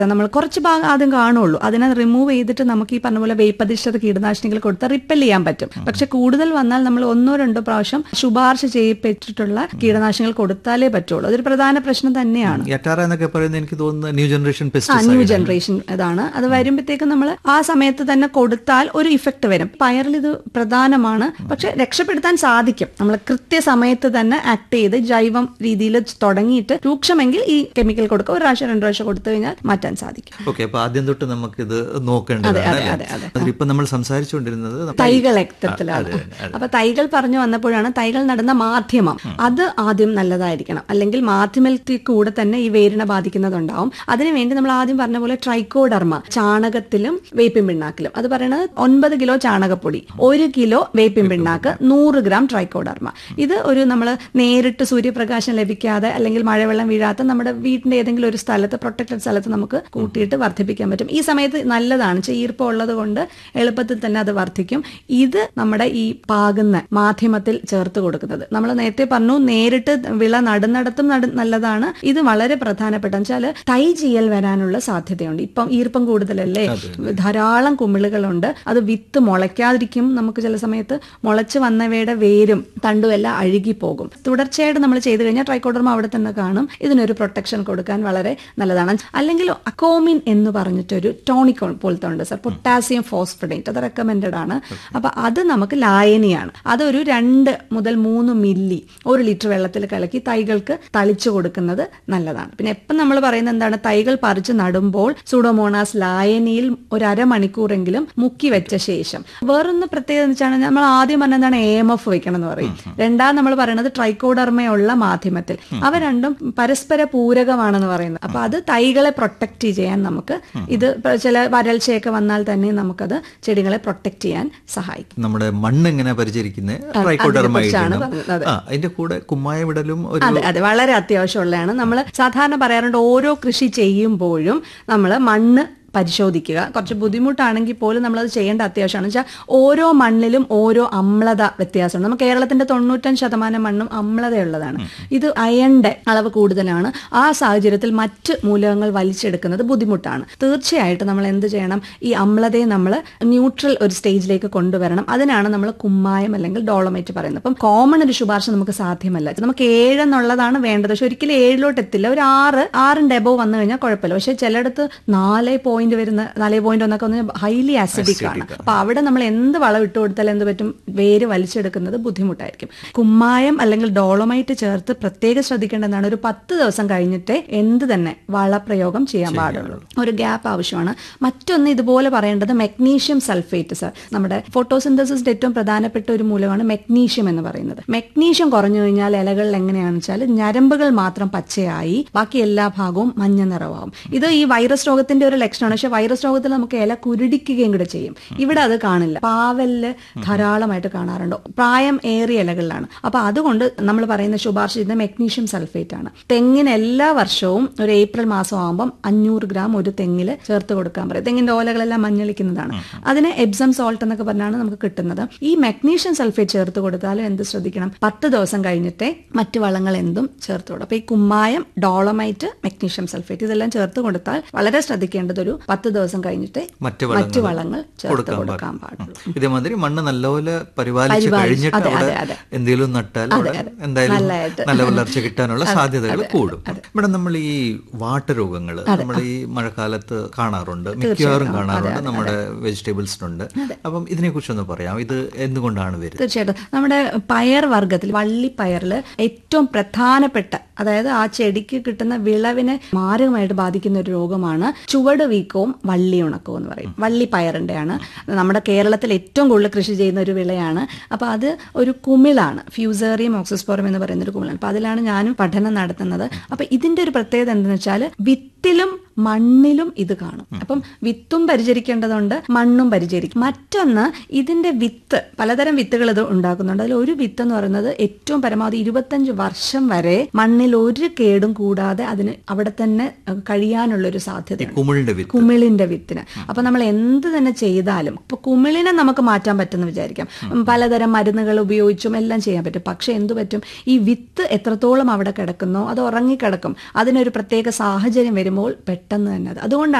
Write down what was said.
നമ്മൾ കുറച്ച് ഭാഗം ആദ്യം കാണുള്ളൂ അതിനെ റിമൂവ് ചെയ്തിട്ട് നമുക്ക് ഈ പറഞ്ഞ പോലെ വേപ്പധിഷ്ഠിത കീടനാശിനികൾ കൊടുത്താൽ റിപ്പൽ ചെയ്യാൻ പറ്റും പക്ഷെ കൂടുതൽ വന്നാൽ നമ്മൾ ഒന്നോ രണ്ടോ പ്രാവശ്യം ശുപാർശ ചെയ്യപ്പെട്ടിട്ടുള്ള കീടനാശിനികൾ കൊടുത്താലേ പറ്റുള്ളൂ അതൊരു പ്രധാന പ്രശ്നം തന്നെയാണ് യറ്റാറ എന്നൊക്കെ പറയുന്നത് എനിക്ക് തോന്നുന്നു ന്യൂ ജനറേഷൻ ആ ന്യൂ പെസ്റ്റിസൈഡ് ജനറേഷൻ ഇതാണ് അത് വരുമ്പോഴത്തേക്കും നമ്മൾ ആ സമയത്ത് തന്നെ കൊടുത്താൽ ഒരു ഇഫക്റ്റ് വരും പയറിൽ ഇത് പ്രധാനമാണ് പക്ഷെ രക്ഷപ്പെടുത്താൻ സാധിക്കും നമ്മൾ കൃത്യസമയത്ത് തന്നെ ആക്ട് ചെയ്ത് ജൈവം രീതിയിൽ തുടങ്ങിയിട്ട് രൂക്ഷമെങ്കിൽ ഈ കെമിക്കൽ കൊടുക്കുക ഒരു പ്രാവശ്യം രണ്ട് പ്രാവശ്യം കൊടുത്തു കഴിഞ്ഞാൽ മാറ്റാൻ സാധിക്കും ഓക്കെ അപ്പൊ ആദ്യം തൊട്ട് നമുക്കിത് നോക്കേണ്ടതാണ് അതെ, അല്ലേ? അതെ, അതെ. അതിലിപ്പോ നമ്മൾ സംസാരിച്ചുകൊണ്ടിരുന്നത് നമ്മ- തൈകൾ എത്തത്തിലാണ് അപ്പൊ തൈകൾ പറഞ്ഞു വന്നപ്പോഴാണ് തൈകൾ നടുന്ന മാധ്യമം അത് ആദ്യം നല്ലതായിരിക്കണം അല്ലെങ്കിൽ മാധ്യമത്തിൽ കൂടെ തന്നെ ഈ വേരിനെ ബാധിക്കുന്നതുണ്ടാവും അതിനുവേണ്ടി നമ്മൾ ആദ്യം പറഞ്ഞ പോലെ ട്രൈക്കോഡർമ ചാണകത്തിലും വേപ്പിൻ പിണ്ണാക്കിലും അത് പറയുന്നത് ഒൻപത് കിലോ ചാണകപ്പൊടി ഒരു കിലോ വേപ്പിൻ പിണ്ണാക്ക് നൂറ് ഗ്രാം ട്രൈക്കോഡർമ ഇത് ഒരു നമ്മൾ നേരിട്ട് സൂര്യപ്രകാശം ലഭിക്കാതെ അല്ലെങ്കിൽ മഴവെള്ളം വീഴാത്ത നമ്മുടെ വീടിന്റെ ഏതെങ്കിലും ഒരു സ്ഥലത്ത് പ്രൊട്ടക്റ്റഡ് സ്ഥലത്ത് നമുക്ക് കൂട്ടിയിട്ട് വർദ്ധിപ്പിക്കാൻ പറ്റും ഈ സമയത്ത് നല്ലതാണ് ഈർപ്പം ഉള്ളത് കൊണ്ട് എളുപ്പത്തിൽ തന്നെ അത് വർദ്ധിക്കും ഇത് നമ്മുടെ ഈ പാകുന്ന മാധ്യമത്തിൽ ചേർത്ത് കൊടുക്കുന്നത് നമ്മൾ നേരത്തെ പറഞ്ഞു നേരിട്ട് വിള നടുന്നിടത്തും നട നല്ലതാണ് ഇത് വളരെ പ്രധാനപ്പെട്ട വെച്ചാൽ തൈ ചെയ്യൽ വരാനുള്ള സാധ്യതയുണ്ട് ഇപ്പം ഈർപ്പം കൂടുതലല്ലേ ധാരാളം കുമിളുകളുണ്ട് അത് വിത്ത് മുളയ്ക്കാതിരിക്കും നമുക്ക് ചില സമയത്ത് മുളച്ച് വന്നവയുടെ വേരും തണ്ടും എല്ലാം അഴുകിപ്പോകും തുടർച്ചയായിട്ട് നമ്മൾ ചെയ്തു കഴിഞ്ഞാൽ ട്രൈക്കോഡർമ അവിടെ തന്നെ കാണും ഇതിനൊരു പ്രൊട്ടക്ഷൻ കൊടുക്കാൻ വളരെ നല്ലതാണ് അല്ലെങ്കിൽ അക്കോമിൻ എന്ന് പറഞ്ഞിട്ടൊരു ടോണിക് പോലത്തെ ഉണ്ട് സർ പൊട്ടാസ്യം ഫോസ്ഫഡേറ്റ് അത് റെക്കമെൻഡഡ് ആണ് അപ്പൊ അത് നമുക്ക് ലായനിയാണ് അതൊരു രണ്ട് മുതൽ മൂന്ന് മില്ലി ഒരു ലിറ്റർ വെള്ളത്തിൽ കലക്കി തൈകൾക്ക് തളിച്ചു കൊടുക്കുന്നത് നല്ലതാണ് പിന്നെ എപ്പം നമ്മൾ പറയുന്നത് എന്താണ് തൈകൾ പറിച്ച് നടുമ്പോൾ സൂഡോമോണാസ് ലായനിയിൽ ഒരു അരമണിക്കൂറെങ്കിലും മുക്കി വെച്ച ശേഷം വേറൊന്ന് പ്രത്യേകത എന്ന് വെച്ചാൽ നമ്മൾ ആദ്യം പറഞ്ഞ എന്താണ് എ എം എഫ് വെക്കണം എന്ന് പറയും രണ്ടാം നമ്മൾ പറയുന്നത് ട്രൈക്കോഡർമയുള്ള മാധ്യമത്തിൽ അവ രണ്ടും പരസ്പര പൂരകമാണെന്ന് പറയുന്നത് അപ്പൊ അത് തൈകളെ പ്രൊട്ടക്ട് ചെയ്യാൻ നമുക്ക് ഇത് ഇപ്പൊ ചില വരൾച്ചയൊക്കെ വന്നാൽ തന്നെ നമുക്കത് ചെടികളെ പ്രൊട്ടക്ട് ചെയ്യാൻ സഹായിക്കും നമ്മുടെ മണ്ണ് എങ്ങനെ പരിചരിക്കുന്നത് ട്രൈക്കോഡർമ അതിനെക്കുറിച്ചാണ് ഇടണം. പറഞ്ഞത്. അതെ. ആ അതിന്റെ കൂടെ കുമ്മായം ഇടലും ഒരു അതെ അതെ വളരെ അത്യാവശ്യമുള്ളതാണ് നമ്മൾ സാധാരണ പറയാറുണ്ട് ഓരോ കൃഷി ചെയ്യുമ്പോഴും നമ്മൾ മണ്ണ് പരിശോധിക്കുക കുറച്ച് ബുദ്ധിമുട്ടാണെങ്കിൽ പോലും നമ്മളത് ചെയ്യേണ്ട അത്യാവശ്യമാണ് വെച്ചാൽ ഓരോ മണ്ണിലും ഓരോ അമ്ലത വ്യത്യാസമുണ്ട് നമ്മൾ കേരളത്തിന്റെ തൊണ്ണൂറ്റഞ്ച് ശതമാനം മണ്ണും അമ്ലതയുള്ളതാണ് ഇത് അയണിന്റെ അളവ് കൂടുതലാണ് ആ സാഹചര്യത്തിൽ മറ്റ് മൂലകങ്ങൾ വലിച്ചെടുക്കുന്നത് ബുദ്ധിമുട്ടാണ് തീർച്ചയായിട്ടും നമ്മൾ എന്ത് ചെയ്യണം ഈ അമ്ലതയെ നമ്മൾ ന്യൂട്രൽ ഒരു സ്റ്റേജിലേക്ക് കൊണ്ടുവരണം അതിനാണ് നമ്മൾ കുമ്മായം അല്ലെങ്കിൽ ഡോളമൈറ്റ് പറയുന്നത് അപ്പം കോമൺ ഒരു ശുപാർശ നമുക്ക് സാധ്യമല്ല നമുക്ക് ഏഴെന്നുള്ളതാണ് വേണ്ടത് പക്ഷെ ഒരിക്കലും ഏഴിലോട്ട് എത്തില്ല ഒരു ആറ് ആറിന്റെ എബോ വന്നു കഴിഞ്ഞാൽ കുഴപ്പമില്ല പക്ഷെ ചിലയിടത്ത് നാല് പോയിന്റ് വരുന്ന നാല് പോയിന്റ് ഒന്നൊക്കെ വന്ന് ഹൈലി ആസിഡിക് ആണ് അപ്പൊ അവിടെ നമ്മൾ എന്ത് വളം ഇട്ട് കൊടുത്താൽ എന്ത് പറ്റും വേര് വലിച്ചെടുക്കുന്നത് ബുദ്ധിമുട്ടായിരിക്കും കുമ്മായം അല്ലെങ്കിൽ ഡോളമൈറ്റ് ചേർത്ത് പ്രത്യേകം ശ്രദ്ധിക്കേണ്ടതാണ് ഒരു പത്ത് ദിവസം കഴിഞ്ഞിട്ടേ എന്ത് തന്നെ വളപ്രയോഗം ചെയ്യാൻ പാടുള്ളൂ ഒരു ഗ്യാപ്പ് ആവശ്യമാണ് മറ്റൊന്ന് ഇതുപോലെ പറയേണ്ടത് മെഗ്നീഷ്യം സൾഫേറ്റ് സർ നമ്മുടെ ഫോട്ടോസിന്തസിന്റെ ഏറ്റവും പ്രധാനപ്പെട്ട ഒരു മൂലമാണ് മെഗ്നീഷ്യം എന്ന് പറയുന്നത് മെഗ്നീഷ്യം കുറഞ്ഞു കഴിഞ്ഞാൽ ഇലകളിൽ എങ്ങനെയാണെന്ന് വെച്ചാൽ ഞരമ്പുകൾ മാത്രം പച്ചയായി ബാക്കി എല്ലാ ഭാഗവും മഞ്ഞ നിറമാവും ഇത് ഈ വൈറസ് രോഗത്തിന്റെ ഒരു ലക്ഷണമാണ് പക്ഷെ വൈറസ് രോഗത്തിൽ നമുക്ക് ഇല കുരുടിക്കുകയും കൂടെ ചെയ്യും ഇവിടെ അത് കാണില്ല പാവലില് ധാരാളമായിട്ട് കാണാറുണ്ട് പ്രായം ഏറിയ ഇലകളിലാണ് അപ്പൊ അതുകൊണ്ട് നമ്മൾ പറയുന്ന ശുപാർശ ചെയ്യുന്ന മെഗ്നീഷ്യം സൾഫേറ്റ് ആണ് തെങ്ങിന് എല്ലാ വർഷവും ഒരു ഏപ്രിൽ മാസം ആകുമ്പം അഞ്ഞൂറ് ഗ്രാം ഒരു തെങ്ങില് ചേർത്ത് കൊടുക്കാൻ പറയും തെങ്ങിന്റെ ഓലകളെല്ലാം മഞ്ഞളിക്കുന്നതാണ് അതിന് എബ്സം സോൾട്ട് എന്നൊക്കെ പറഞ്ഞാണ് നമുക്ക് കിട്ടുന്നത് ഈ മെഗ്നീഷ്യം സൾഫേറ്റ് ചേർത്ത് കൊടുത്താലും എന്ത് ശ്രദ്ധിക്കണം പത്ത് ദിവസം കഴിഞ്ഞിട്ടേ മറ്റു വളങ്ങൾ എന്തും ചേർത്ത് കൊടുക്കും അപ്പൊ ഈ കുമ്മായം ഡോളമൈറ്റ് മെഗ്നീഷ്യം സൾഫേറ്റ് ഇതെല്ലാം ചേർത്ത് കൊടുത്താൽ വളരെ ശ്രദ്ധിക്കേണ്ടത് ഒരു പത്ത് ദിവസം കഴിഞ്ഞിട്ടേ മറ്റ് മറ്റു വളങ്ങൾ വളങ്ങൾ ചേർത്ത് കൊടുക്കാൻ കൊടുക്കാൻ പാടില്ല. പാടുള്ളൂ ഇതേമാതിരി മണ്ണ് നല്ലപോലെ പരിപാലിച്ച് പരിപാലിച്ച്, കഴിഞ്ഞിട്ട് അതെ, അവിടെ അതെ, അതെ. എന്തെങ്കിലും നട്ടാൽ അവിടെ അതെ. എന്തായാലും നല്ലതായിട്ട്. നല്ല വളർച്ച കിട്ടാനുള്ള സാധ്യതകൾ കൂടും ഇവിടെ നമ്മൾ ഈ വാട്ടരോഗങ്ങൾ നമ്മൾ ഈ മഴക്കാലത്ത് കാണാറുണ്ട് മിക്കവാറും കാണാറുണ്ട് നമ്മുടെ വെജിറ്റബിൾസിനുണ്ട് അപ്പം ഇതിനെ കുറിച്ചൊന്ന് പറയാം ഇത് എന്തുകൊണ്ടാണ് വരുന്നത് തീർച്ചയായിട്ടും നമ്മുടെ പയർ വർഗത്തിൽ വള്ളിപ്പയറിൽ ഏറ്റവും പ്രധാനപ്പെട്ട അതായത് ആ ചെടിക്ക് കിട്ടുന്ന വിളവിനെ മാരകമായിട്ട് ബാധിക്കുന്ന ഒരു രോഗമാണ് ചുവട് വീക്കവും വള്ളി ഉണക്കവും എന്ന് പറയും വള്ളിപ്പയറിന്റെയാണ് നമ്മുടെ കേരളത്തിൽ ഏറ്റവും കൂടുതൽ കൃഷി ചെയ്യുന്ന ഒരു വിളയാണ് അപ്പൊ അത് ഒരു കുമിളാണ് ഫ്യൂസേറിയം ഓക്സിസ്പോറം എന്ന് പറയുന്ന ഒരു കുമിളാണ് അപ്പൊ അതിലാണ് ഞാനും പഠനം നടത്തുന്നത് അപ്പൊ ഇതിന്റെ ഒരു പ്രത്യേകത എന്താണെന്ന് വെച്ചാൽ വിത്തിലും മണ്ണിലും ഇത് കാണും അപ്പം വിത്തും പരിചരിക്കേണ്ടതുണ്ട് മണ്ണും പരിചരിക്കും മറ്റൊന്ന് ഇതിന്റെ വിത്ത് പലതരം വിത്തുകൾ ഇത് ഉണ്ടാക്കുന്നുണ്ട് അതിൽ ഒരു വിത്ത് എന്ന് പറയുന്നത് ഏറ്റവും പരമാവധി ഇരുപത്തഞ്ച് വർഷം വരെ മണ്ണിൽ ഒരു കേടും കൂടാതെ അതിന് അവിടെ തന്നെ അഹ് കഴിയാനുള്ള ഒരു സാധ്യത കുമിളിന്റെ വിത്ത് കുമിളിന്റെ വിത്തിന് അപ്പൊ നമ്മൾ എന്ത് തന്നെ ചെയ്താലും ഇപ്പൊ കുമിളിനെ നമുക്ക് മാറ്റാൻ പറ്റുമെന്ന് വിചാരിക്കാം ഉം, പലതരം മരുന്നുകൾ ഉപയോഗിച്ചും എല്ലാം ചെയ്യാൻ പറ്റും പക്ഷെ എന്തു പറ്റും ഈ വിത്ത് എത്രത്തോളം അവിടെ കിടക്കുന്നോ അത് ഉറങ്ങിക്കിടക്കും അതിനൊരു പ്രത്യേക സാഹചര്യം വരുമ്പോൾ പെട്ടെന്ന് പെട്ടെന്ന് തന്നെ അത് അതുകൊണ്ടാണ്